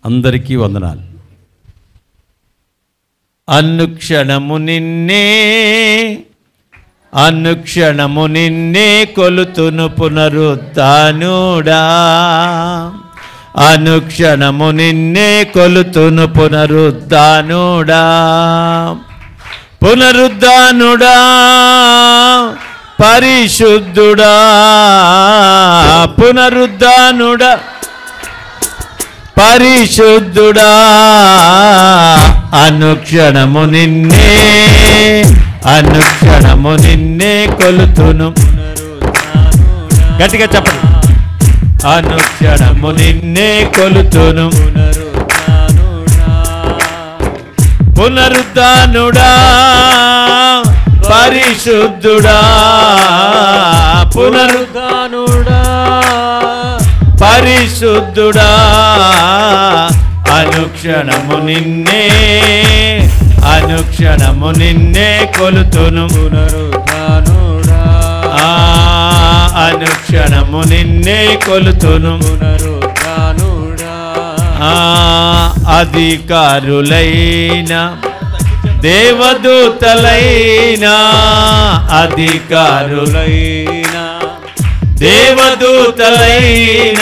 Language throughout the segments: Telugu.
అందరికీ వందనాలు అనుక్షణము నిన్నే అనుక్షణము నిన్నే కొలుతును పునరుద్ధానుడా అనుక్షణము నిన్నే కొలుతును పునరుద్ధానుడా పునరుద్ధానుడా పరిశుద్ధుడా పునరుద్ధానుడా పరిశుద్ధుడా అనుక్షణము నిన్నే అనుక్షణము నిన్నే కొలుతును గట్టిగా చెప్పండి అనుక్షణము నిన్నే కొలుతును పునరుద్ధానుడా పరిశుద్ధుడా పునరుద్ధానుడా పరిశుద్ధుడా అనుక్షణము నిన్నే అనుక్షణము నిన్నే కొలుతును పునరుద్ధానుడా ఆ అనుక్షణము నిన్నే కొలుతును పునరుద్ధానుడా ఆ అధికారులైన దేవదూతలైన అధికారులైన దేవదూతలైన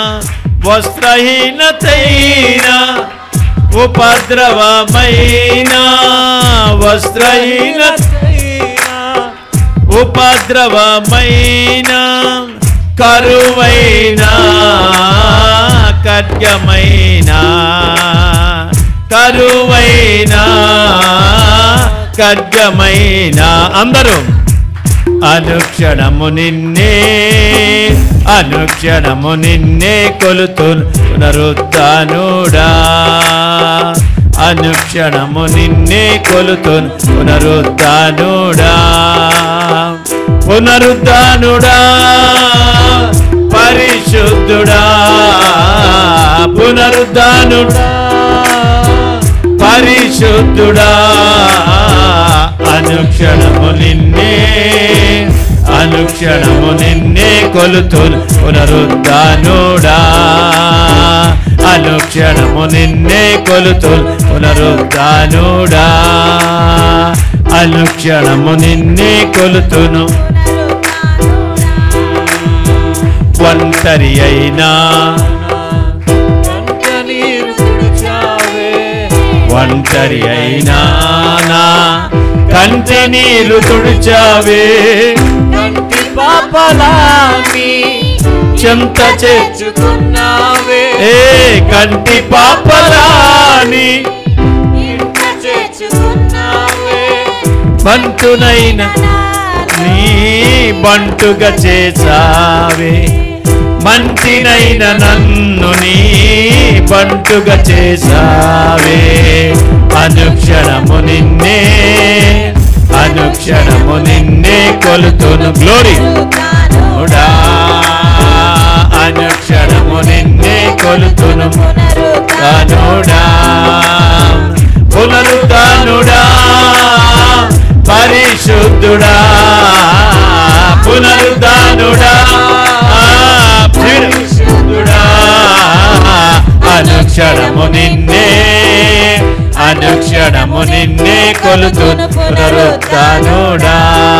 వస్త్రహీనతైన ఉపద్రవమైన వస్త్రహీనత ఉపద్రవమైన కరువైన ఖడ్గమైన కరువైన ఖడ్గమైన అందరూ అనుక్షణము నిన్నే అనుక్షణము నిన్నే కొలుతు పునరుద్ధానుడా అనుక్షణము నిన్నే కొలుతు పునరుద్ధానుడా పునరుద్ధానుడా పరిశుద్ధుడా పునరుద్ధానుడా పరిశుద్ధుడా అనుక్షణము నిన్నే అనుక్షణము నిన్నే కొలుతు పునరుద్ధానుడా అనుక్షణము నిన్నే కొలుతు పునరుద్ధానుడా అనుక్షణము నిన్నే కొలుతును ఒంటరి అయినా కంట నీరు తుడిచావే ఒంటరి అయినా నా కంటి నీరు తుడిచావే కంటి పాపలాని చెంత చే చేర్చుకున్నావే ఏ కంటి పాపలాని ఇంట చేర్చుకున్నావే బంటునైన నీ బంటుగా చేసావే మంటినైన నన్ను నీ బంటుగా చేసావే అనుక్షణము నిన్నే అనుక్షణము నిన్నే కొలుతును గ్లోరీ ఉడా అనుక్షణము నిన్నే కొలుతును పునరుద్ధానుడా పునరుద్ధానుడా పరిశుద్ధుడా పునరుద్ధానుడా పరిశుద్ధుడా అనుక్షణము నిన్నే అనుక్షణము నిన్నే కొలుతును పునరుద్ధానుడా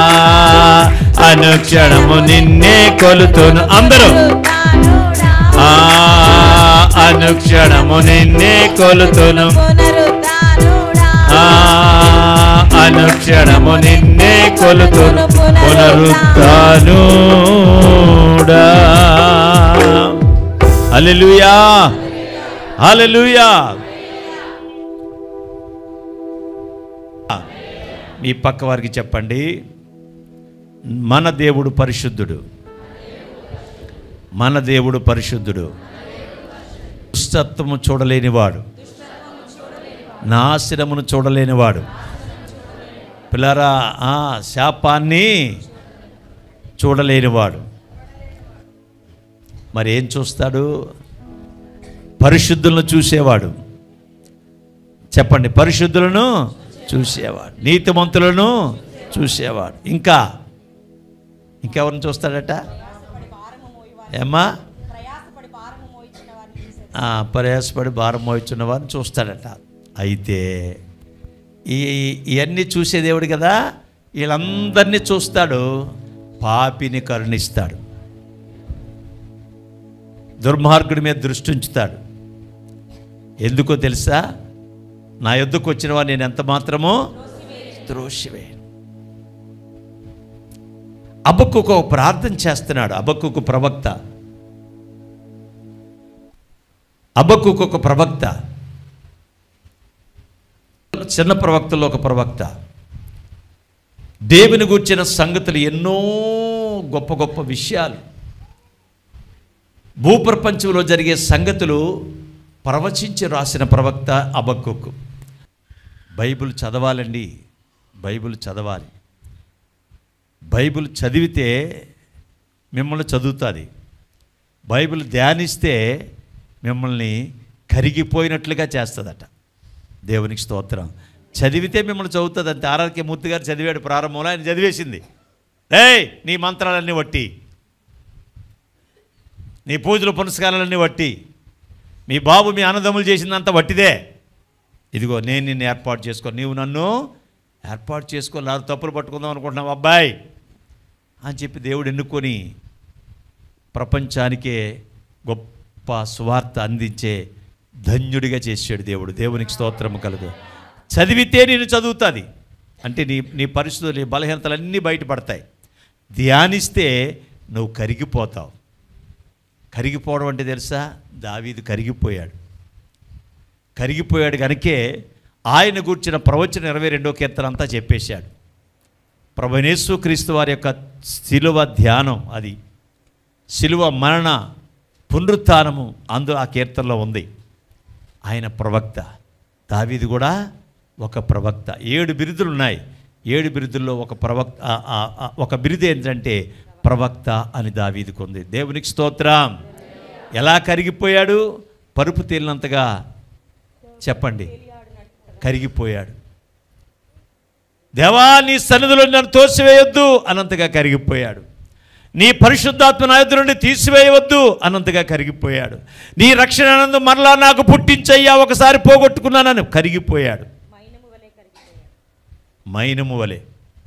అనుక్షణము నిన్నే కొలుతును అందరూ ఆ అనుక్షణము నిన్నే కొలుతును ఆ అనుక్షణము నిన్నే కొలుతును పునరుద్ధానుడా హల్లెలూయా హల్లెలూయా మీ పక్క వారికి చెప్పండి మన దేవుడు పరిశుద్ధుడు మన దేవుడు పరిశుద్ధుడు దుష్టత్వము చూడలేనివాడు నాశనమును చూడలేనివాడు పిల్లరా ఆ శాపాన్ని చూడలేనివాడు మరి ఏం చూస్తాడు పరిశుద్ధులను చూసేవాడు చెప్పండి పరిశుద్ధులను చూసేవాడు నీతిమంతులను చూసేవాడు ఇంకా ఇంకెవరిని చూస్తాడట ఏమ్మా ప్రయాసపడి భారము మోయించిన వారిని చూసేవాడు ఆ, ప్రయాసపడి భారం మోయిచున్న వారిని చూస్తాడట అయితే ఈ ఇవన్నీ చూసే దేవుడు కదా వీళ్ళందరినీ చూస్తాడు పాపిని కరుణిస్తాడు దుర్మార్గుడి మీద దృష్టి ఉంచుతాడు ఎందుకో తెలుసా నా యొద్దకు వచ్చిన వారు నేను ఎంత మాత్రమో త్రోసివే అబక్కుకు ఒక ప్రార్థన చేస్తున్నాడు అబక్కుకు ప్రవక్త అబక్కుకు ఒక ప్రవక్త చిన్న ప్రవక్తలో ఒక ప్రవక్త దేవుని గూర్చిన సంగతులు ఎన్నో గొప్ప గొప్ప విషయాలు భూప్రపంచంలో జరిగే సంగతులు ప్రవచించి రాసిన ప్రవక్త అబక్కుకు బైబిల్ చదవాలండి బైబిల్ చదవాలి బైబిల్ చదివితే మిమ్మల్ని చదువుతుంది బైబిల్ ధ్యానిస్తే మిమ్మల్ని కరిగిపోయినట్లుగా చేస్తుందట దేవునికి స్తోత్రం చదివితే మిమ్మల్ని చదువుతుంది అంతే ఆర్ఆర్కే మూర్తి గారు చదివాడు ప్రారంభంలో ఆయన చదివేసింది ఏయ్ నీ మంత్రాలన్నీ వట్టి నీ పూజలు పునస్కారాలన్నీ వట్టి మీ బాబు మీ అన్నదమ్ములు చేసిందంతా వట్టిదే ఇదిగో నేను నిన్ను ఏర్పాటు చేసుకో నీవు నన్ను ఏర్పాటు చేసుకో నాకు తప్పులు పట్టుకుందాం అనుకుంటున్నావు అబ్బాయి అని చెప్పి దేవుడు ఎన్నుకొని ప్రపంచానికే గొప్ప సువార్త అందించే ధన్యుడిగా చేసాడు దేవుడు దేవునికి స్తోత్రం కలదు చదివితే నేను చదువుతుంది అంటే నీ నీ పరిస్థితులు నీ బలహీనతలన్నీ బయటపడతాయి ధ్యానిస్తే నువ్వు కరిగిపోతావు కరిగిపోవడం అంటే తెలుసా దావీదు కరిగిపోయాడు కరిగిపోయాడు కనుకే ఆయన కూర్చిన ప్రవచన ఇరవై రెండో కీర్తన అంతా చెప్పేశాడు ప్రభనేసు క్రీస్తు వారి యొక్క శిలువ ధ్యానం అది శిలువ మరణ పునరుత్నము అందు ఆ కీర్తనలో ఉంది ఆయన ప్రవక్త దావీది కూడా ఒక ప్రవక్త ఏడు బిరుదులు ఉన్నాయి ఏడు బిరుదుల్లో ఒక ప్రవక్త ఆ- ఆ- ఆ- ఒక బిరుదు ఏంటంటే ప్రవక్త అని దావీదికి ఉంది దేవునికి స్తోత్రం ఎలా కరిగిపోయాడు పరుపు తేలినంతగా చెప్పండి కరిగిపోయాడు దేవా నీ సన్నిధిలో నన్ను తోసివేయొద్దు అనంతగా కరిగిపోయాడు నీ పరిశుద్ధాత్మ నా ఎదురు నుండి తీసివేయవద్దు అనంతగా కరిగిపోయాడు నీ రక్షణ ఆనందం మరలా నాకు పుట్టించయ్యా ఒకసారి పోగొట్టుకున్నానని కరిగిపోయాడు మైనము వలె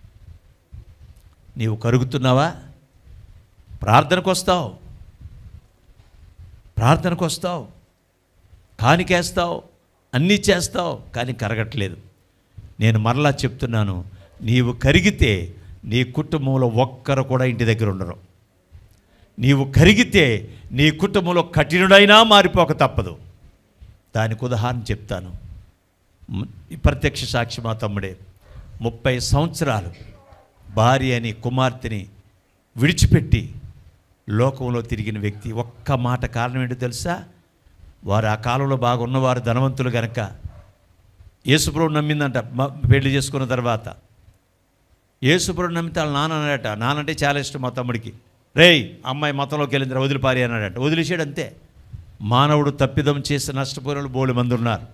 నీవు కరుగుతున్నావా ప్రార్థనకు వస్తావు ప్రార్థనకు వస్తావు కానికేస్తావు అన్నీ చేస్తావు కానీ కరగట్లేదు నేను మరలా చెప్తున్నాను నీవు కరిగితే నీ కుటుంబంలో ఒక్కరు కూడా ఇంటి దగ్గర ఉండరు నీవు కరిగితే నీ కుటుంబంలో కఠినుడైనా మారిపోక తప్పదు దానికి ఉదాహరణ చెప్తాను మ్, ఈ ప్రత్యక్ష సాక్షి మా తమ్ముడే ముప్పై సంవత్సరాలు భార్య అని కుమార్తెని విడిచిపెట్టి లోకంలో తిరిగిన వ్యక్తి ఒక్క మాట కారణం ఏంటో తెలుసా వారు ఆ కాలంలో బాగా ఉన్నవారు ధనవంతులు గనక యేసుప్రభు నమ్మిందంట మ- పెళ్లి చేసుకున్న తర్వాత యేసుప్రభు నమ్మితే వాళ్ళ నాన్న అన్నాడట నానంటే చాలా ఇష్టం మా తమ్ముడికి రేయ్ అమ్మాయి మతంలోకి వెళ్ళింది వదిలిపారి అన్నాడట వదిలేసాడు అంతే మానవుడు తప్పిదం చేసి నష్టపోయిన వాళ్ళు బోళ్ళు మంది ఉన్నారు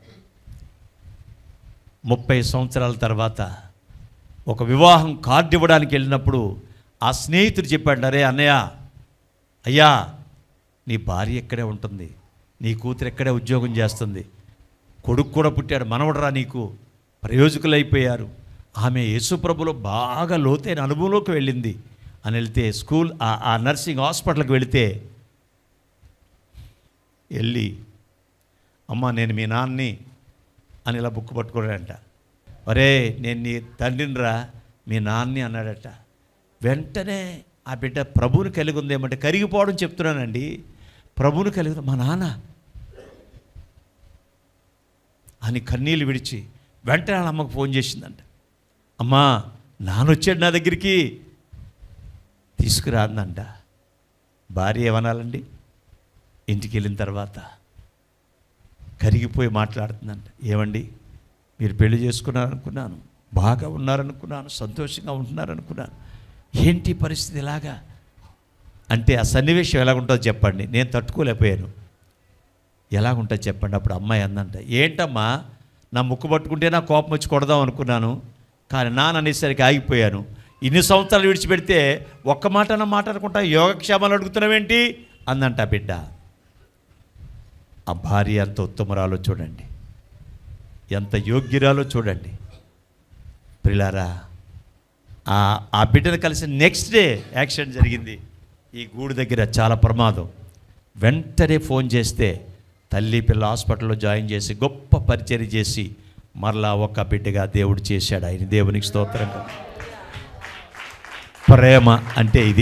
ముప్పై సంవత్సరాల తర్వాత ఒక వివాహం కార్డు ఇవ్వడానికి వెళ్ళినప్పుడు ఆ స్నేహితుడు చెప్పాడు అరే అన్నయ్య అయ్యా నీ భార్య ఇక్కడే ఉంటుంది నీ కూతురు ఇక్కడే ఉద్యోగం చేస్తుంది కొడుకు కూడా పుట్టాడు మనవడరా నీకు ప్రయోజకులైపోయారు ఆమె యేసుప్రభులో బాగా లోతైన అనుభవంలోకి వెళ్ళింది అని వెళ్తే స్కూల్ ఆ- ఆ నర్సింగ్ హాస్పిటల్కి వెళితే వెళ్ళి అమ్మ నేను మీ నాన్ని అని ఇలా బుక్ పట్టుకున్నాడంట ఒరే నేను నీ తండ్రినిరా మీ నాన్ని అన్నాడట వెంటనే ఆ బిడ్డ ప్రభువుని కలిగి ఉంది ఏమంటే కరిగిపోవడం చెప్తున్నానండి ప్రభువుని కలిగి ఉంది. మా నాన్న అని కన్నీళ్ళు విడిచి వెంటనే వాళ్ళ అమ్మకు ఫోన్ చేసిందంట అమ్మా నాన్న వచ్చాడు నా దగ్గరికి తీసుకురాందంట భార్య ఏమనాలండి ఇంటికి వెళ్ళిన తర్వాత కరిగిపోయి మాట్లాడుతుందంట ఏమండి మీరు పెళ్లి చేసుకున్నారనుకున్నాను బాగా ఉన్నారనుకున్నాను సంతోషంగా ఉంటున్నారనుకున్నాను ఏంటి పరిస్థితి ఇలాగా అంటే ఆ సన్నివేశం ఎలాగుంటుందో చెప్పండి నేను తట్టుకోలేకపోయాను ఎలాగుంటుంది చెప్పండి అప్పుడు అమ్మాయి అందంట ఏంటమ్మా నా ముక్కు పట్టుకుంటే నా కోపం వచ్చి కొడదాం అనుకున్నాను కానీ నాన్న అనేసరికి ఆగిపోయాను ఇన్ని సంవత్సరాలు విడిచిపెడితే ఒక్క మాట నా మాట అనుకుంటా యోగక్షేమాలు అడుగుతున్నావేంటి అందంట ఆ బిడ్డ ఆ భార్య ఎంత ఉత్తమరాలో చూడండి ఎంత యోగ్యురాలో చూడండి ప్రిలారా ఆ ఆ బిడ్డను కలిసి నెక్స్ట్ డే యాక్సిడెంట్ జరిగింది ఈ గూడు దగ్గర చాలా ప్రమాదం వెంటనే ఫోన్ చేస్తే తల్లి పిల్ల హాస్పిటల్లో జాయిన్ చేసి గొప్ప పరిచర్య చేసి మరలా ఒక బిడ్డగా దేవుడు చేశాడు ఆయన దేవునికి స్తోత్రం కలుగు. ప్రేమ అంటే ఇది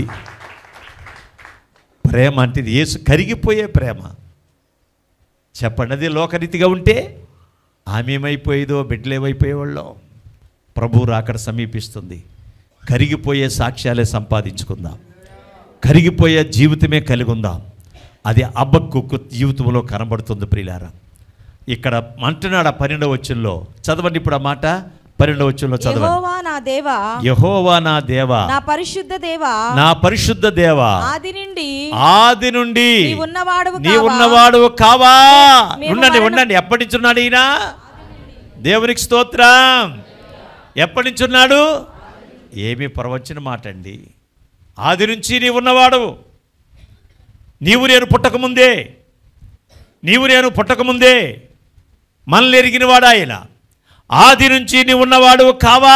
ప్రేమ అంటే ఇది యేసు కరిగిపోయే ప్రేమ చెప్పండి అది లోకరీతిగా ఉంటే ఆమె ఏమైపోయేదో బిడ్డలు ఏమైపోయేవాళ్ళో ప్రభు రాకడ సమీపిస్తుంది కరిగిపోయే సాక్ష్యాలే సంపాదించుకుందాం కరిగిపోయే జీవితమే కలిగి ఉందాం అది అబ్బక్కు జీవితంలో కనబడుతుంది ప్రియులారా ఇక్కడ అంటున్నాడు ఆ పన్నెండవ వచ్చంలో చదవండి ఇప్పుడు ఆ మాట పన్నెండవ వచ్చంలో చదవండి యెహోవా నా దేవా యహోవా నా దేవా నా పరిశుద్ధ దేవా నా పరిశుద్ధ దేవా ఆది నుండి ఆది నుండి నీవు ఉన్నవాడవు నీ కావా? ఉన్నవాడు కావా మేము ఉండండి మరణం- ఉండండి ఎప్పటి నుంచి ఉన్నాడు ఈయన దేవునికి స్తోత్రం ఎప్పటి నుంచి ఉన్నాడు ఏమి ప్రవచన మాట అండి ఆది నుంచి నీవు ఉన్నవాడు నీవు నేను పుట్టకముందే నీవు నేను పుట్టకముందే మనల్ని ఎరిగినవాడు ఆయన ఆది నుంచి నీవు ఉన్నవాడు కావా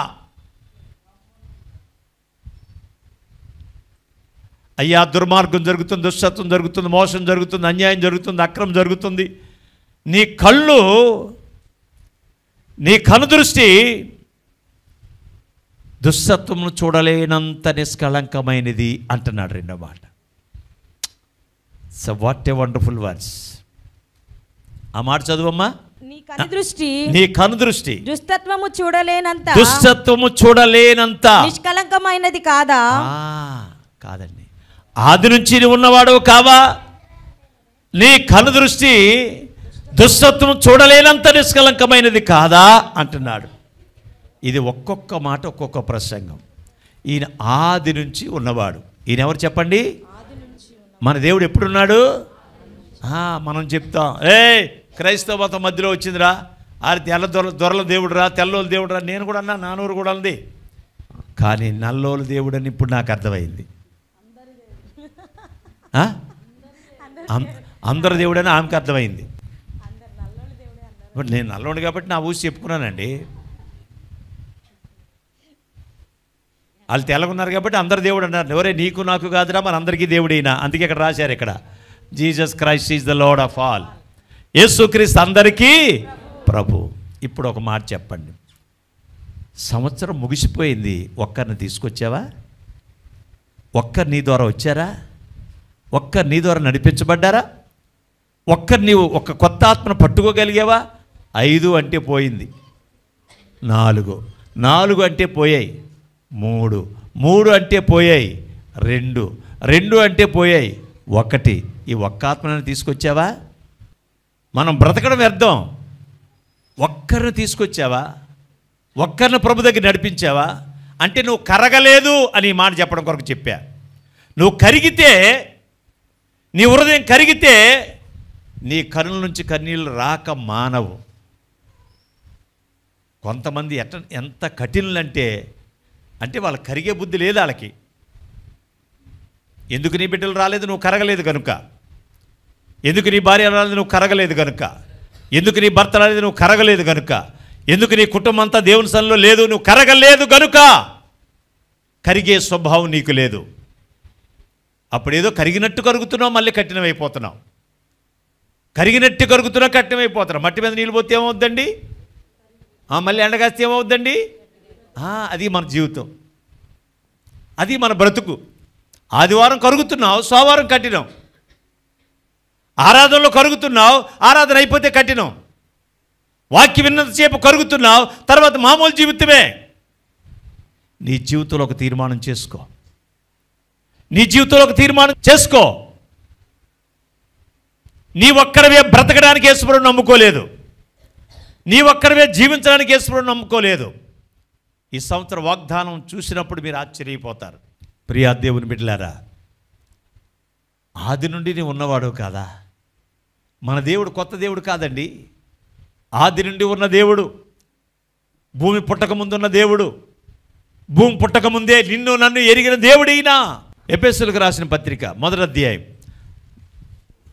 అయ్యా దుర్మార్గం జరుగుతుంది దుశ్శత్వం జరుగుతుంది మోసం జరుగుతుంది అన్యాయం జరుగుతుంది అక్రమం జరుగుతుంది నీ కళ్ళు నీ కనుదృష్టి దుస్సత్వమును చూడలేనంత నిష్కళంకమైనది అంటున్నాడు రెండో మాట so what a wonderful words ఆ మాట చదువమ్మా నీ కని దృష్టి నీ కనుదృష్టి దుస్తత్వము చూడలేనంత దుస్సత్వము చూడలేనంత నిష్కలంకమైనది కాదా ఆ, కాదండి ఆది నుంచి నువ్వు ఉన్నవాడు కావా నీ కనుదృష్టి దుస్తత్వం చూడలేనంత నిష్కలంకమైనది కాదా అంటున్నాడు ఇది ఒక్కొక్క మాట ఒక్కొక్క ప్రసంగం ఈయన ఆది నుంచి ఉన్నవాడు ఈయన ఎవరు చెప్పండి మన దేవుడు ఎప్పుడున్నాడు ఆ, మనం చెప్తాం ఏ క్రైస్తవ మతం మధ్యలో వచ్చిందిరా ఆ తెల్ల దొర దొరల దేవుడురా తెల్లోల దేవుడురా నేను కూడా అన్నా నానూరు కూడా అంది కానీ నల్లోల దేవుడు అని ఇప్పుడు నాకు అర్థమైంది ఆ? అం- అందరి దేవుడని ఆమెకు అర్థమైంది ఇప్పుడు నేను నల్లోడు కాబట్టి నా ఊసి చెప్పుకున్నానండి వాళ్ళు తెల్లగున్నారు కాబట్టి అందరు దేవుడు అన్నారు ఎవరే నీకు నాకు కాదురా మన అందరికీ దేవుడైనా అందుకే ఇక్కడ రాశారు ఇక్కడ Jesus Christ is the Lord of all యేసుక్రీస్తు అందరికీ ప్రభు ఇప్పుడు ఒక మాట చెప్పండి సంవత్సరం ముగిసిపోయింది ఒక్కరిని తీసుకొచ్చావా ఒక్కరు నీ ద్వారా వచ్చారా ఒక్కరు నీ ద్వారా నడిపించబడ్డారా ఒక్కరు నీవు ఒక కొత్త ఆత్మను పట్టుకోగలిగావా ఐదు అంటే పోయింది నాలుగు నాలుగు అంటే పోయాయి మూడు మూడు అంటే పోయాయి రెండు రెండు అంటే పోయాయి ఒకటి ఈ ఒక్క ఆత్మను తీసుకొచ్చావా మనం బ్రతకడం వ్యర్థం ఒక్కరిని తీసుకొచ్చావా ఒక్కరిని ప్రభు దగ్గర నడిపించావా అంటే నువ్వు కరగలేదు అని ఈ మాట చెప్పడం కొరకు చెప్పా నువ్వు కరిగితే నీ హృదయం కరిగితే నీ కనుల నుంచి కన్నీళ్ళు రాక మానవు కొంతమంది ఎట్ట ఎంత కఠినులంటే అంటే వాళ్ళకి కరిగే బుద్ధి లేదు వాళ్ళకి ఎందుకు నీ బిడ్డలు రాలేదు నువ్వు కరగలేదు కనుక ఎందుకు నీ భార్య రాలేదు నువ్వు కరగలేదు కనుక ఎందుకు నీ భర్త రాలేదు నువ్వు కరగలేదు కనుక ఎందుకు నీ కుటుంబం అంతా దేవుని సన్నిలో లేదు నువ్వు కరగలేదు కనుక కరిగే స్వభావం నీకు లేదు అప్పుడేదో కరిగినట్టు కరుగుతున్నావు మళ్ళీ కఠినమైపోతున్నావు కరిగినట్టు కరుగుతున్నావు కఠినమైపోతున్నావు మట్టి మీద నీళ్ళు పోతే ఏమవుద్దండి ఆ, మళ్ళీ ఎండగాస్తే ఏమవుద్దండి ఆ, అది మన జీవితం అది మన బ్రతుకు ఆదివారం కరుగుతున్నావు సోమవారం కట్టినాం ఆరాధనలో కరుగుతున్నావు ఆరాధన అయిపోతే కట్టినాం వాక్యం విన్నంతసేపు కరుగుతున్నావు తర్వాత మామూలు జీవితమే నీ జీవితంలో ఒక తీర్మానం చేసుకో నీ జీవితంలో ఒక తీర్మానం చేసుకో నీ ఒక్కడవే బ్రతకడానికి యేసుప్రభుని నమ్ముకోలేదు నీ ఒక్కడవే జీవించడానికి యేసుప్రభుని నమ్ముకోలేదు ఈ సంవత్సరం వాగ్దానం చూసినప్పుడు మీరు ఆశ్చర్యపోతారు ప్రియా దేవుని బిడ్డలారా ఆది నుండి నీ ఉన్నవాడు కాదా మన దేవుడు కొత్త దేవుడు కాదండి ఆది నుండి ఉన్న దేవుడు భూమి పుట్టక ముందున్న దేవుడు భూమి పుట్టక ముందే నిన్ను నన్ను ఎరిగిన దేవుడైనా ఎపిఎస్సులకు రాసిన పత్రిక మొదటి అధ్యాయం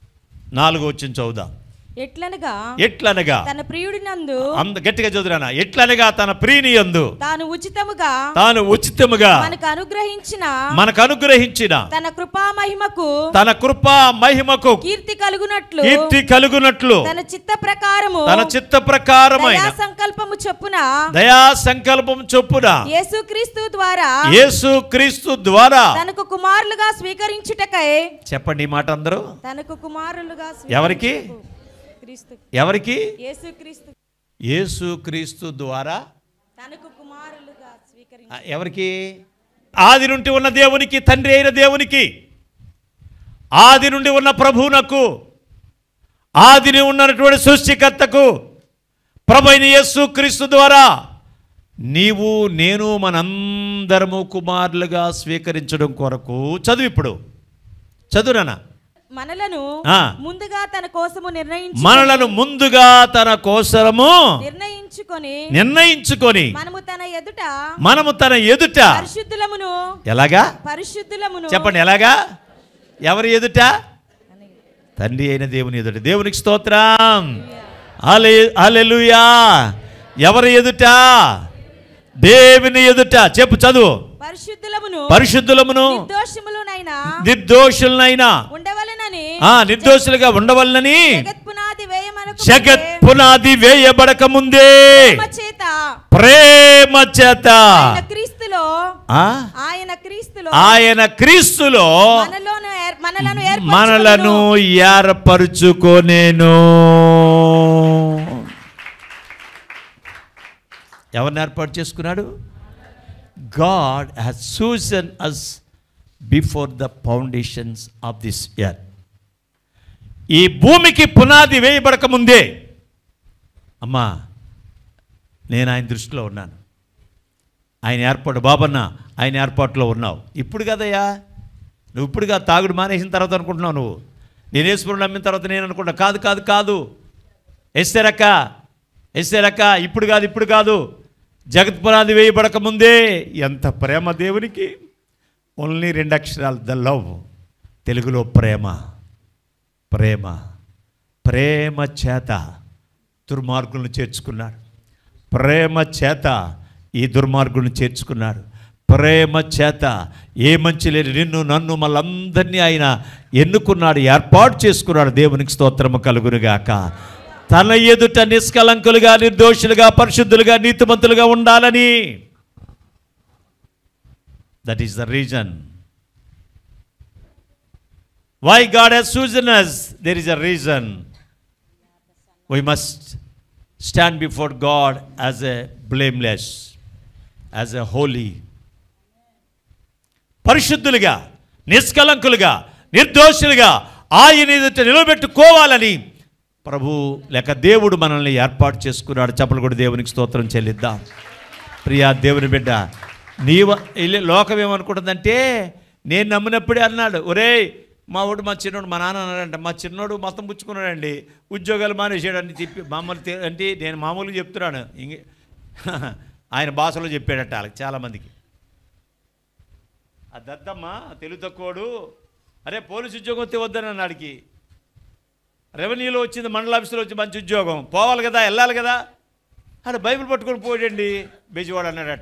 నాలుగో వచ్చిన చదువుదాం ఎట్లనగా ఎట్లనగా తన ప్రియుడినందు అంత గట్టిగా చదువురానా ఎట్లనగా తన ప్రీని యందు తాను ఉచితముగా తాను ఉచితముగా మనకు అనుగ్రహించిన మనకు అనుగ్రహించిన తన కృపా మహిమకు తన కృపా మహిమకు కీర్తి కలుగునట్లు కీర్తి కలుగునట్లు తన చిత్త ప్రకారము తన చిత్త ప్రకారమైన దయా సంకల్పము చొప్పున దయా సంకల్పం చొప్పున యేసుక్రీస్తు ద్వారా యేసు క్రీస్తు ద్వారా తనకు కుమారులుగా స్వీకరించుటకై చెప్పండి ఈ మాట అందరూ తనకు కుమారులుగా ఎవరికి? క్రీస్తు ఎవరికి యేసుక్రీస్తు యేసు క్రీస్తు ద్వారా తనకు కుమారులుగా స్వీకరించి ఆ, ఎవరికి ఆది నుండి ఉన్న దేవునికి తండ్రి అయిన దేవునికి ఆది నుండి ఉన్న ప్రభువునకు ఆదిని ఉన్నటువంటి సృష్టికర్తకు ప్రభు అయిన యేసు క్రీస్తు ద్వారా నీవు నేను మనందరము కుమారులుగా స్వీకరించడం కొరకు చదువు ఇప్పుడు చదువునా మనలను ఆ. ముందుగా తన కోసము నిర్ణయించు మనలను ముందుగా తన కోసరము నిర్ణయించుకొని నిర్ణయించుకొని మనము తన ఎదుట మనము తన ఎదుట పరిశుద్ధులమును ఎలాగా పరిశుద్ధులమును చెప్పండి ఎలాగా ఎవరి ఎదుట తండ్రి అయిన దేవుని ఎదుట దేవునికి స్తోత్రం అలే అలెలుయా ఎవరి ఎదుట దేవుని ఎదుట చెప్పు చదువు పరిశుద్ధులమును పరిశుద్ధులమును నిర్దోషములునైనా నిర్దోషులనైనా ఉండవలెనని ఆ నిర్దోషులుగా ఉండవలనని జగత్పునాది వేయమనకు జగత్ పునాది వేయబడక ముందే ప్రేమ చేత ప్రేమ చేత ఆయన క్రీస్తులో ఆ? ఆయన క్రీస్తులో ఆయన క్రీస్తులో మనలోను ఏర్- మనలను మనలను ఏర్పరుచుకోనేను ఎవరిని ఏర్పాటు చేసుకున్నాడు God has chosen us before the foundations of this earth ఈ భూమికి పునాది వేయబడక ముందే అమ్మా నేను ఆయన దృష్టిలో ఉన్నాను ఆయన ఏర్పాటు బాబన్న ఆయన ఏర్పాటులో ఉన్నావు ఇప్పుడు కదయ్యా నువ్వు ఇప్పుడుగా తాగుడు మానేసిన తర్వాత అనుకుంటున్నావు నువ్వు నేను యేసుపురం నమ్మిన తర్వాత నేను అనుకుంటా కాదు కాదు కాదు ఎస్సెరక్క ఎస్సెరక్క ఇప్పుడు కాదు ఇప్పుడు కాదు జగత్ పునాది వేయబడక ముందే ఎంత ప్రేమ దేవునికి ఓన్లీ రెండు అక్షరాలు ద లవ్ తెలుగులో ప్రేమ ప్రేమ ప్రేమ చేత దుర్మార్గులను చేర్చుకున్నాడు ప్రేమ చేత ఈ దుర్మార్గులను చేర్చుకున్నాడు ప్రేమ చేత ఏ మంచి లేని నిన్ను నన్ను మళ్ళందరినీ ఆయన ఎన్నుకున్నాడు ఏర్పాటు చేసుకున్నాడు దేవునికి స్తోత్రము కలుగునుగాక తన ఎదుట నిష్కలంకులుగా నిర్దోషులుగా పరిశుద్ధులుగా నీతిమంతులుగా ఉండాలని that is the reason why God has chosen us there is a reason we must stand before God as a blameless, as a holy. పరిశుద్ధులుగా నిష్కలంకులుగా నిర్దోషులుగా ఆయన ఎదుట నిలబెట్టుకోవాలని ప్రభు లేక దేవుడు మనల్ని ఏర్పాటు చేసుకున్నాడు చెప్పలు కూడా దేవునికి స్తోత్రం చెల్లిద్దాం ప్రియా దేవుని బిడ్డ నీవ ఇల్లు- లోకం ఏమనుకుంటుందంటే నేను నమ్మినప్పుడే అన్నాడు ఒరేయ్ మా ఊడు మా చిన్నోడు మా నాన్న అన్నాడంట మా చిన్నోడు మొత్తం పుచ్చుకున్నాడండి ఉద్యోగాలు మానేసాడని తిప్పి మామూలు తే- అంటే నేను మామూలుగా చెప్తున్నాను ఇంక ఆయన భాషలో చెప్పాడట వాళ్ళకి చాలామందికి ఆ దద్దమ్మ తెలుగు తక్కువడు అరే పోలీసు ఉద్యోగం వస్తే వద్దని అన్నాడికి రెవెన్యూలో వచ్చింది మండల ఆఫీసులో వచ్చి మంచి ఉద్యోగం పోవాలి కదా వెళ్ళాలి కదా అక్కడ బైబిల్ పట్టుకొని పోయండి బెజవాడు అన్నాడట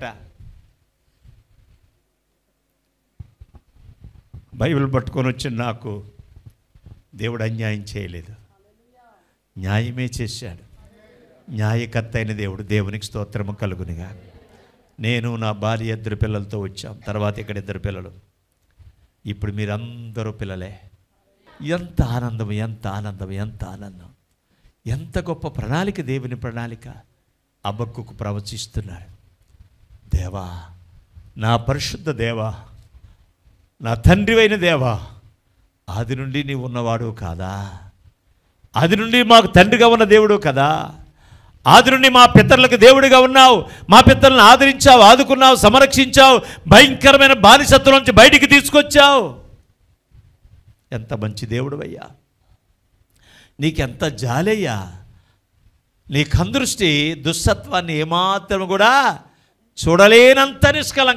బైబిల్ పట్టుకొని వచ్చిన నాకు దేవుడు అన్యాయం చేయలేదు న్యాయమే చేశాడు న్యాయకర్త అయిన దేవుడు దేవునికి స్తోత్రము కలుగునిగా నేను నా భార్య ఇద్దరు పిల్లలతో వచ్చాం తర్వాత ఇక్కడ ఇద్దరు పిల్లలు ఇప్పుడు మీరందరూ పిల్లలే ఎంత ఆనందం ఎంత ఆనందం ఎంత ఆనందం ఎంత గొప్ప ప్రణాళిక దేవుని ప్రణాళిక అబ్బక్కుకు ప్రవచిస్తున్నాడు దేవా నా పరిశుద్ధ దేవా నా తండ్రివైన దేవా ఆది నుండి నీవు ఉన్నవాడు కాదా ఆది నుండి మాకు తండ్రిగా ఉన్న దేవుడు కదా ఆది నుండి మా పితరులకు దేవుడిగా ఉన్నావు మా పితరులను ఆదరించావు ఆదుకున్నావు సంరక్షించావు భయంకరమైన బానిసత్వం నుంచి బయటికి తీసుకొచ్చావు ఎంత మంచి దేవుడు అయ్యా నీకెంత జాలయ్యా నీ కందృష్టి దుస్సత్వాన్ని ఏమాత్రం కూడా చూడలేనంత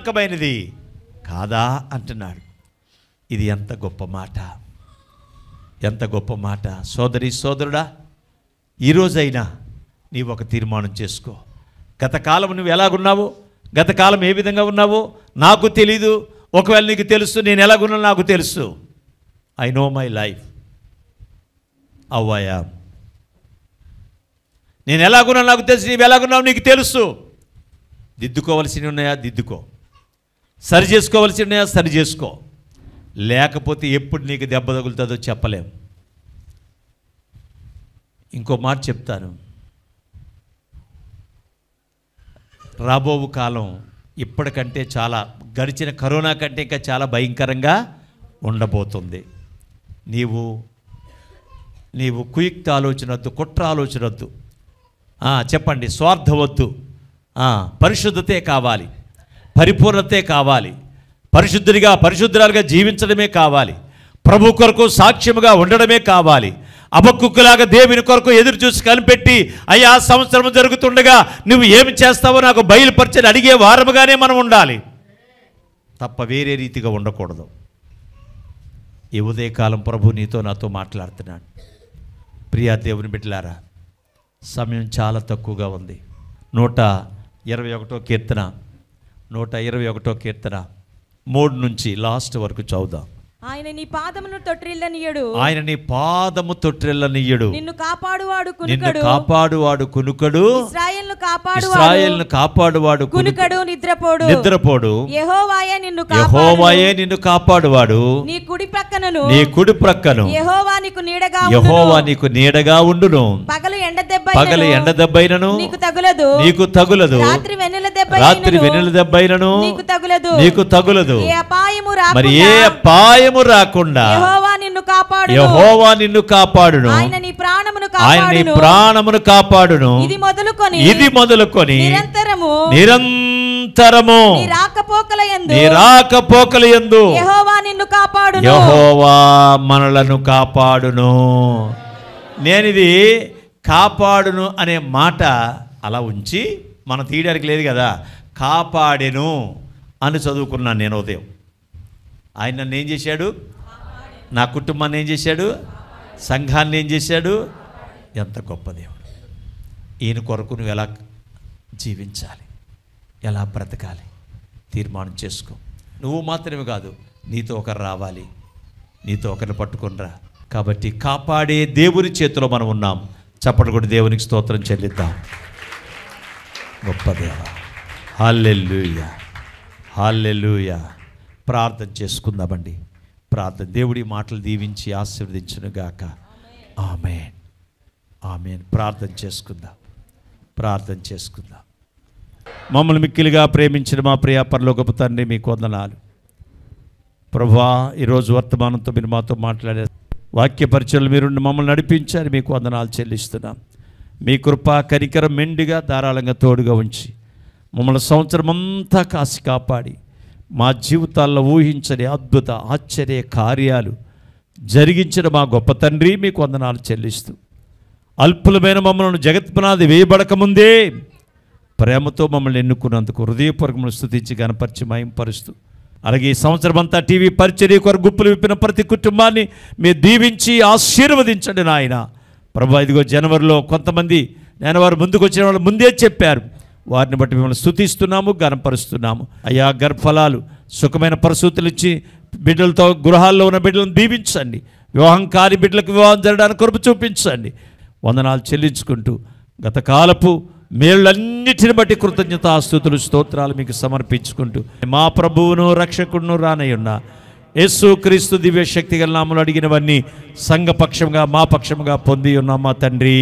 నిష్కలంకమైనది కాదా అంటున్నాడు ఇది ఎంత గొప్ప మాట ఎంత గొప్ప మాట సోదరి సోదరుడా ఈరోజైనా నీవు ఒక తీర్మానం చేసుకో గత కాలం నువ్వు ఎలాగున్నావో గత కాలం ఏ విధంగా ఉన్నావో నాకు తెలీదు ఒకవేళ నీకు తెలుసు నేను ఎలాగున్నానో నాకు తెలుసు ఐ నో మై లైఫ్ అవ్వాయా నేను ఎలాగున్నా నాకు తెలుసు నీవు ఎలాగున్నావు నీకు తెలుసు దిద్దుకోవలసినవి ఉన్నాయా దిద్దుకో సరి చేసుకోవలసి ఉన్నాయా సరి చేసుకో లేకపోతే ఎప్పుడు నీకు దెబ్బ తగులుతుందో చెప్పలేం ఇంకో మాట చెప్తాను రాబోవు కాలం ఇప్పటికంటే చాలా గడిచిన కరోనా కంటే ఇంకా చాలా భయంకరంగా ఉండబోతుంది నీవు నీవు కుయుక్త ఆలోచన వద్దు కుట్ర ఆలోచన వద్దు ఆ, చెప్పండి స్వార్థ వద్దు ఆ, పరిశుద్ధతే కావాలి పరిపూర్ణతే కావాలి పరిశుద్ధుడిగా పరిశుద్ధురాలుగా జీవించడమే కావాలి ప్రభు కొరకు సాక్ష్యముగా ఉండడమే కావాలి అబక్కులాగా దేవుని కొరకు ఎదురు చూసి కనిపెట్టి అయ్యా సంవత్సరం జరుగుతుండగా నువ్వు ఏమి చేస్తావో నాకు బయలుపరచని అడిగే వారముగానే మనం ఉండాలి తప్ప వేరే రీతిగా ఉండకూడదు ఈ ఉదయకాలం ప్రభు నీతో నాతో మాట్లాడుతున్నాడు ప్రియా దేవుని బిడ్డలారా సమయం చాలా తక్కువగా ఉంది నూట ఇరవై ఒకటో కీర్తన నూట ఇరవై ఒకటో కీర్తన మూడు నుంచి లాస్ట్ వరకు చదువుదాం ఆయన నీ పాదమును తొట్టిల్లనియడు ఆయన నీ పాదము తొట్టిల్లనియ్యడు నిన్ను కాపాడువాడు నిన్ను కునుకడు కాపాడువాడు కునుకడు ఇస్రాయేల్ను కాపాడువాడు ఇస్రాయేల్ను కాపాడువాడు కునుకడు కునుకడు నిద్రపోడు నిద్రపోడు యెహోవాయే నిన్ను కాపాడు యహోవాయే నిన్ను కాపాడువాడు నీ కుడి ప్రక్కనను నీ కుడి ప్రక్కను యెహోవా నీకు నీడగా యహోవా ఉండును. నీకు నీడగా ఉండును పగలు ఎండ దెబ్బ పగలు ఎండ దెబ్బైనను నీకు తగులదు నీకు తగులదు రాత్రి వెన్నెల దెబ్బ రాత్రి వెన్నెల దెబ్బైనను నీకు తగులదు నీకు తగులదు ఏ అపాయము మరి ఏ రాకుండా అపాయము రాకుండా యెహోవా నిన్ను కాపాడు యహోవా నిన్ను కాపాడును ఆయన నీ ప్రాణమును ఆయన నీ కాపాడును ప్రాణమును కాపాడును ఇది మొదలుకొని ఇది మొదలుకొని నిరంతరము నిరంతరము నీ రాకపోకల యందు నీ రాకపోకలు ఎందు యెహోవా నిన్ను కాపాడును యహోవా మనలను కాపాడును నేనిది కాపాడును అనే మాట అలా ఉంచి మనం తీయడానికి లేదు కదా కాపాడెను అని చదువుకున్నాను నేను ఉదయం ఆయన నన్ను ఏం చేశాడు నా కుటుంబాన్ని ఏం చేశాడు సంఘాన్ని ఏం చేశాడు ఎంత గొప్ప దేవుడు ఈయన కొరకు నువ్వు ఎలా జీవించాలి ఎలా బ్రతకాలి తీర్మానం చేసుకో నువ్వు మాత్రమే కాదు నీతో ఒకరు రావాలి నీతో ఒకరిని పట్టుకునిరా కాబట్టి కాపాడే దేవుని చేతిలో మనం ఉన్నాం చప్పటి కూడా దేవునికి స్తోత్రం చెల్లిద్దాం గొప్ప దేవ హాల్లెల్లుయ హాల్లెల్లుయ ప్రార్థన చేసుకుందామండి ప్రార్థన దేవుడి మాటలు దీవించి ఆశీర్వదించునుగాక ఆమెన్ ఆమెన్ ప్రార్థన చేసుకుందాం ప్రార్థన చేసుకుందాం మమ్మల్ని మిక్కిలిగా ప్రేమించిన మా ప్రియ పరలోకపు తండ్రి మీకు వందనాలు ప్రభా ఈరోజు వర్తమానంతో మీరు మాతో మాట్లాడే వాక్య పరిచయలు మీరు మమ్మల్ని నడిపించారు మీకు వందనాలు చెల్లిస్తున్నాం మీ కృప కనికరం మెండుగా ధారాళంగా తోడుగా ఉంచి మమ్మల్ని సంవత్సరం అంతా కాసి కాపాడి మా జీవితాల్లో ఊహించని అద్భుత ఆశ్చర్య కార్యాలు జరిగించిన మా గొప్ప తండ్రి మీకు వందనాలు చెల్లిస్తూ అల్పులమైన మమ్మల్ని జగత్పునాది వేయబడకముందే ప్రేమతో మమ్మల్ని ఎన్నుకున్నందుకు హృదయపూర్వకములు స్థుతించి గనపరిచి మయంపరుస్తూ అలాగే ఈ సంవత్సరం అంతా టీవీ పరిచర్య కొరకు గుప్పులు విప్పిన ప్రతి కుటుంబాన్ని మీరు దీవించి ఆశీర్వదించండి నాయన ప్రభా ఇదిగో జనవరిలో కొంతమంది నేను వారు ముందుకు వచ్చిన వాళ్ళు ముందే చెప్పారు వారిని బట్టి మిమ్మల్ని స్థుతిస్తున్నాము గనపరుస్తున్నాము అయ్యా గర్భఫలాలు సుఖమైన పరిస్థితులు ఇచ్చి బిడ్డలతో గృహాల్లో ఉన్న బిడ్డలను దీవించండి వివాహం కాని బిడ్డలకు వివాహం జరగడానికి కృప చూపించండి వందనాలు చెల్లించుకుంటూ గత కాలపు మేళ్ళన్నిటిని బట్టి కృతజ్ఞతాస్తుతులు స్తోత్రాలు మీకు సమర్పించుకుంటూ మా ప్రభువును రక్షకుడును రానయ్యున్న యేసు క్రీస్తు దివ్య శక్తి గల నామలు అడిగినవన్నీ సంఘపక్షంగా మా పక్షంగా పొంది ఉన్నాం మా తండ్రి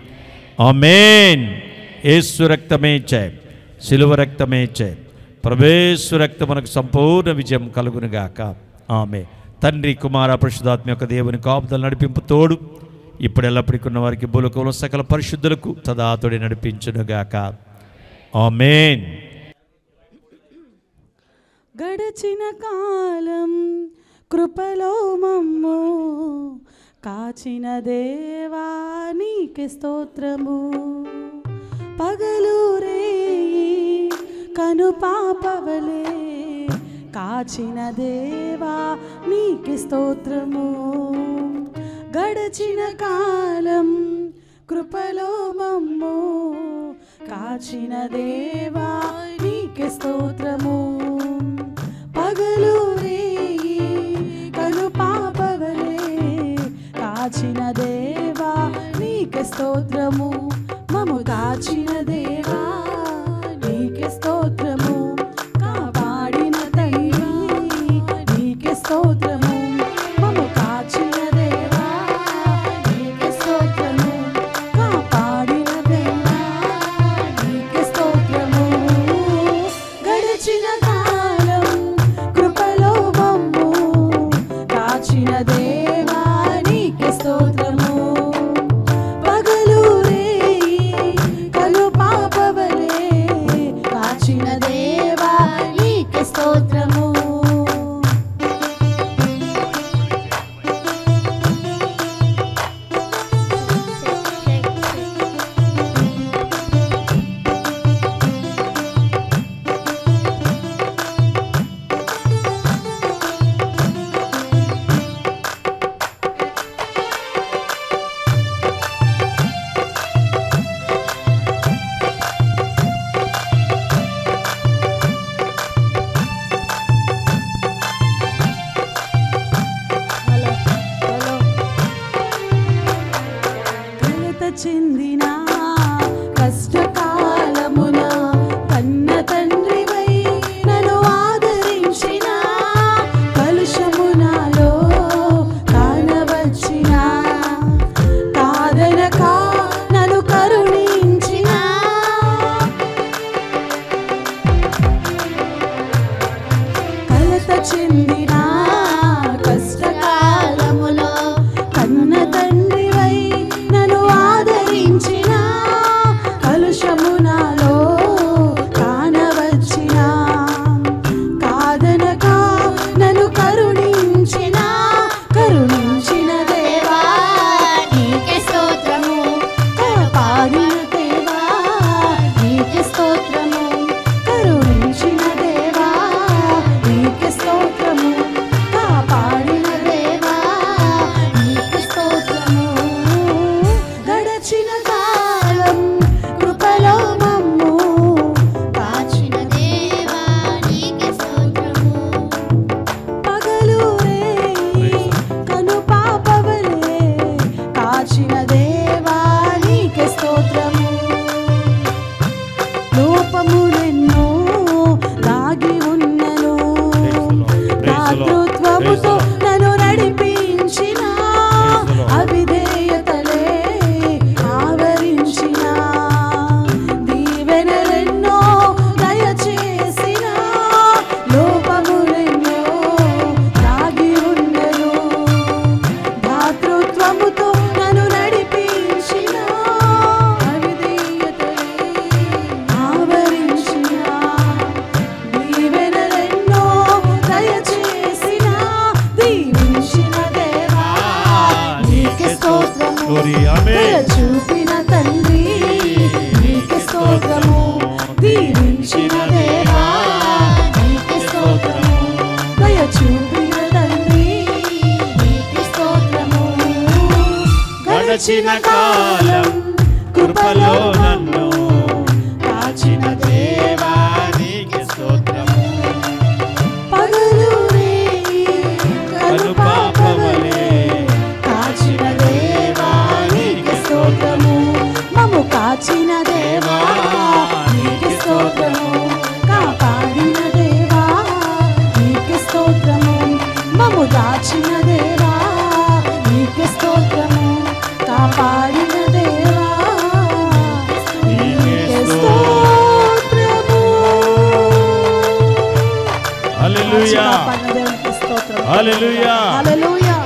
ఆమేన్ యేసు రక్తమే చే సిలువ రక్తమే చే ప్రవేశు రక్తం మనకు సంపూర్ణ విజయం కలుగునుగాక ఆమె తండ్రి కుమార పరిశుధాత్మ యొక్క దేవుని కాపుదల నడిపింపు తోడు ఇప్పుడు ఎల్లప్పటికీ ఉన్న వారికి బులకంలో సకల పరిశుద్ధులకు సదాతుడి నడిపించునుగాక ఆమేన్ గడచిన కాలం కృపలో మమ్ము కాచిన దేవా నీకే స్తోత్రము పగలు రేయి కను పాపవలే కాచిన దేవా నీకే స్తోత్రము గడచిన కాలం కృపలో మమ్ము కాచిన దేవా నీకే స్తోత్రము పగలు రేయి కను పాపవలే కాచిన దేవా నీకే స్తోత్రము మము కాచిన దేవా నీకే స్తోత్రము కాపాడిన తండ్రి నీకే స్తోత్రము మము కాచిన దేవా నీకే స్తోత్రము కాపాడిన దేవా నీకే స్తోత్రము గడిచిన కాలం కృపలో మమ్ము కాచిన దేవా నీకే స్తోత్రము పగలు రేయి కలు పాపవలే కాచిన దేవా నీకే స్తోత్రము కలత చెందిన కష్టకాలమున కన్న తండ్రివై నన్ను ఆదరించిన కలుషమునాలో కానవచ్చిన కాదనక నన్ను కరుణించిన కలత చెందిన కష్టకాలములో కన్న తండ్రివై నన్ను ఆదరించిన కలుషమునాలో కానవచ్చిన కాదనక నన్ను కరుణించిన కరుణించిన దేవా నీకే స్తోత్రము కాపాడిన దేవా నీకే స్తోత్రము కరుణించిన దేవా నీకే స్తోత్రము కాపాడిన దేవా నీకే స్తోత్రము గడచిన కాలం కృపలో మమ్ము కాచిన దేవా నీకే స్తోత్రము పగలు రేయి కను పాపవలే కాచిన దేవా నీకే స్తోత్రము లోపములెన్నో దాగి ఉన్నను దాతృత్వముతో నన్ను నడిపించిన అవిధేయతలే ఆవరించిన దీవెనలెన్నో దయచేసిన లోపములెన్నో దాగి ఉన్నను దాతృత్వముతో నన్ను నడిపించిన అవిధేయతలే ఆవరించిన దీవెనలెన్నో దయచేసిన దీవించిన దేవా నీకే స్తోత్రము Glory, amen. దయ చూపిన తండ్రి నీకే స్తోత్రము దీవించిన దేవా నీకే స్తోత్రము దయ చూపిన తండ్రి నీకే స్తోత్రము గడచిన కాలం కృపలో నన్ను కాచిన దేవా నీకే స్తోత్రము పగలు రేయి కను పాపవలే కాచిన దేవా నీకే స్తోత్రము మము కాచిన దేవా నీకే స్తోత్రము కాపాడిన దేవా నీకే స్తోత్రము మము దాచిన దేవా నీకే స్తోత్రము కాపాడిన దేవా నీకే స్తోత్రము హల్లెలూయా కాపాడిన దేవునికి స్తోత్రం హల్లెలూయా హల్లెలూయా